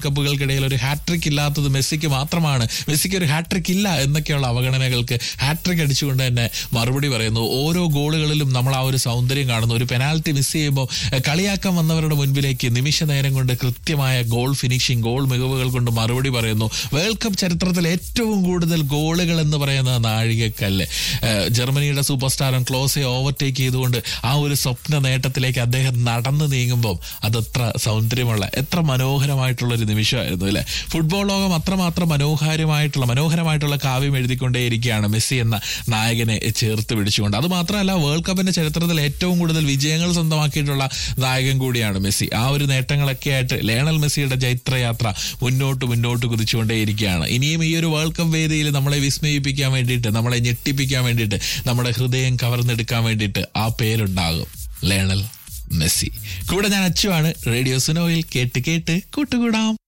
കപ്പുകൾക്കിടയിൽ ഒരു ഹാട്രിക് ഇല്ലാത്തത് മെസ്സിക്ക് മാത്രമാണ് മെസ്സിക്ക് ഒരു ഹാട്രിക് ഇല്ല എന്നൊക്കെയുള്ള അവഗണനകൾക്ക് ഹാട്രിക് അടിച്ചുകൊണ്ട് തന്നെ മറുപടി പറയുന്നു ഓരോ ഗോളുകളിലും നമ്മൾ ആ ഒരു സൗന്ദര്യം കാണുന്നു ഒരു പെനാൽറ്റി മിസ് ചെയ്യുമ്പോൾ എഹ്, കളിയാക്കാൻ വന്നവരുടെ മുൻപിലേക്ക് നിമിഷ നേരം കൊണ്ട് കൃത്യമായ ഗോൾ ഫിനിഷിംഗ് ഗോൾ മികവുകൾ കൊണ്ട് മറുപടി പറയുന്നു വേൾഡ് കപ്പ് ചരിത്രത്തിൽ ഏറ്റവും കൂടുതൽ ഗോളുകൾ എന്ന് പറയുന്ന നാഴികക്കല്ല് ഏഹ്, ജർമ്മനിയുടെ സൂപ്പർ സ്റ്റാറും ക്ലോസെ ഓവർടേക്ക് ചെയ്തുകൊണ്ട് ആ ഒരു സ്വപ്ന നേട്ടത്തിലേക്ക് അദ്ദേഹം നടന്നു നീങ്ങുമ്പോൾ അതെത്ര സൗന്ദര്യമുള്ള എത്ര മനോഹരമായിട്ടുള്ള ഒരു നിമിഷമായിരുന്നു അല്ലെ ഫുട്ബോൾ ലോകം അത്രമാത്രം മനോഹരമായിട്ടുള്ള മനോഹരമായിട്ടുള്ള കാവ്യം എഴുതിക്കൊണ്ടേയിരിക്കുകയാണ് മെസ്സി എന്ന നായകനെ ചേർത്ത് പിടിച്ചുകൊണ്ട് അത് മാത്രമല്ല വേൾഡ് കപ്പിന്റെ ചരിത്രത്തിൽ ഏറ്റവും കൂടുതൽ വിജയങ്ങൾ സ്വന്തമാക്കിയിട്ടുള്ള നായകൻ കൂടിയാണ് മെസ്സി ആ ഒരു നേട്ടങ്ങളൊക്കെ ആയിട്ട് ലേണൽ മെസ്സിയുടെ ജൈത്രയാത്ര മുന്നോട്ട് മുന്നോട്ട് കുതിച്ചുകൊണ്ടേയിരിക്കുകയാണ് ഇനിയും ഈ ഒരു വേൾഡ് കപ്പ് വേദിയിൽ നമ്മളെ വിസ്മയിപ്പിക്കാൻ വേണ്ടിയിട്ട് നമ്മളെ ഞെട്ടിപ്പിക്കാൻ വേണ്ടിയിട്ട് നമ്മുടെ ഹൃദയം കവർന്നെടുക്കാൻ വേണ്ടിയിട്ട് ആ പേരുണ്ടാകും ലേണൽ മെസ്സി കൂടെ ഞാൻ അച്ചുവാണ് റേഡിയോ സുനോയിൽ കേട്ട് കേട്ട് കൂട്ടുകൂടാം